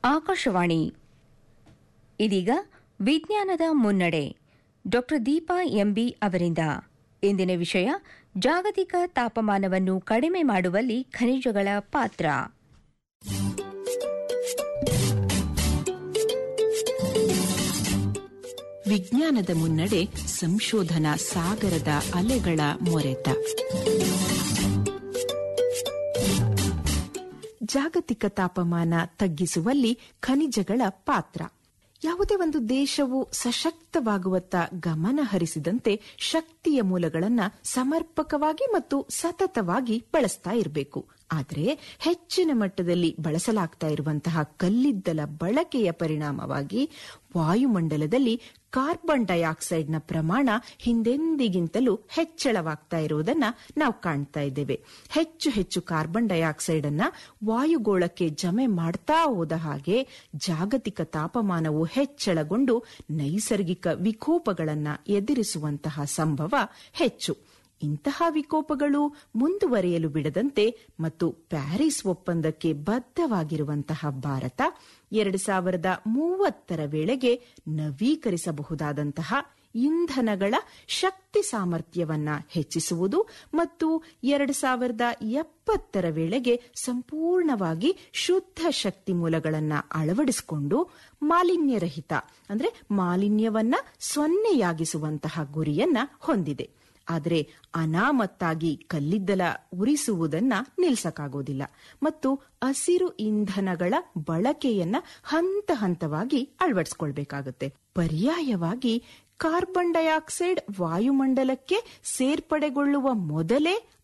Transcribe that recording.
ಆಕಾಶವಾಣಿ ಇದೀಗ ವಿಜ್ಞಾನದ ಮುನ್ನಡೆ ಡಾಕ್ಟರ್ ದೀಪಾ ಎಂಬಿ ಅವರಿಂದ ಇಂದಿನ ವಿಷಯ ಜಾಗತಿಕ ತಾಪಮಾನವನ್ನು ಕಡಿಮೆ ಮಾಡುವಲ್ಲಿ ಖನಿಜಗಳ ಪಾತ್ರ ವಿಜ್ಞಾನದ ಮುನ್ನಡೆ ಸಂಶೋಧನಾ ಸಾಗರದ ಅಲೆಗಳ ಮೊರೆತ ಜಾಗತಿಕ ತಾಪಮಾನ ತಗ್ಗಿಸುವಲ್ಲಿ ಖನಿಜಗಳ ಪಾತ್ರ ಯಾವುದೇ ಒಂದು ದೇಶವು ಸಶಕ್ತವಾಗುವತ್ತ ಗಮನ ಹರಿಸಿದಂತೆ ಶಕ್ತಿಯ ಮೂಲಗಳನ್ನ ಸಮರ್ಪಕವಾಗಿ ಮತ್ತು ಸತತವಾಗಿ ಬಳಸ್ತಾ ಇರಬೇಕು ಆದರೆ ಹೆಚ್ಚಿನ ಮಟ್ಟದಲ್ಲಿ ಬಳಸಲಾಗ್ತಾ ಇರುವಂತಹ ಕಲ್ಲಿದ್ದಲ ಬಳಕೆಯ ಪರಿಣಾಮವಾಗಿ ವಾಯುಮಂಡಲದಲ್ಲಿ ಕಾರ್ಬನ್ ಡೈಆಕ್ಸೈಡ್ನ ಪ್ರಮಾಣ ಹಿಂದೆಂದಿಗಿಂತಲೂ ಹೆಚ್ಚಳವಾಗ್ತಾ ಇರುವುದನ್ನ ನಾವು ಕಾಣ್ತಾ ಇದ್ದೇವೆ ಹೆಚ್ಚು ಹೆಚ್ಚು ಕಾರ್ಬನ್ ಡೈಆಕ್ಸೈಡ್ ಅನ್ನ ವಾಯುಗೋಳಕ್ಕೆ ಜಮೆ ಮಾಡ್ತಾ ಹೋದ ಹಾಗೆ ಜಾಗತಿಕ ತಾಪಮಾನವು ಹೆಚ್ಚಳಗೊಂಡು ನೈಸರ್ಗಿಕ ವಿಕೋಪಗಳನ್ನ ಎದುರಿಸುವಂತಹ ಸಂಭವ ಹೆಚ್ಚು ಇಂತಹ ವಿಕೋಪಗಳು ಮುಂದುವರಿಯಲು ಬಿಡದಂತೆ ಮತ್ತು ಪ್ಯಾರಿಸ್ ಒಪ್ಪಂದಕ್ಕೆ ಬದ್ಧವಾಗಿರುವಂತಹ ಭಾರತ ಎರಡು ಸಾವಿರದ ಮೂವತ್ತರ ವೇಳೆಗೆ ನವೀಕರಿಸಬಹುದಾದಂತಹ ಇಂಧನಗಳ ಶಕ್ತಿ ಸಾಮರ್ಥ್ಯವನ್ನ ಹೆಚ್ಚಿಸುವುದು ಮತ್ತು ಎರಡು ಸಾವಿರದ ಎಪ್ಪತ್ತರ ವೇಳೆಗೆ ಸಂಪೂರ್ಣವಾಗಿ ಶುದ್ಧ ಶಕ್ತಿ ಮೂಲಗಳನ್ನ ಅಳವಡಿಸಿಕೊಂಡು ಮಾಲಿನ್ಯರಹಿತ ಅಂದ್ರೆ ಮಾಲಿನ್ಯವನ್ನ ಸೊನ್ನೆಯಾಗಿಸುವಂತಹ ಗುರಿಯನ್ನ ಹೊಂದಿದೆ ಆದರೆ ಅನಾಮತ್ತಾಗಿ ಕಲ್ಲಿದ್ದಲ ಉರಿಸುವುದನ್ನ ನಿಲ್ಸಕ್ಕಾಗೋದಿಲ್ಲ ಮತ್ತು ಹಸಿರು ಇಂಧನಗಳ ಬಳಕೆಯನ್ನ ಹಂತ ಹಂತವಾಗಿ ಅಳವಡಿಸಿಕೊಳ್ಬೇಕಾಗುತ್ತೆ ಪರ್ಯಾಯವಾಗಿ ಕಾರ್ಬನ್ ಡೈಆಕ್ಸೈಡ್ ವಾಯುಮಂಡಲಕ್ಕೆ ಸೇರ್ಪಡೆಗೊಳ್ಳುವ ಮೊದಲೇ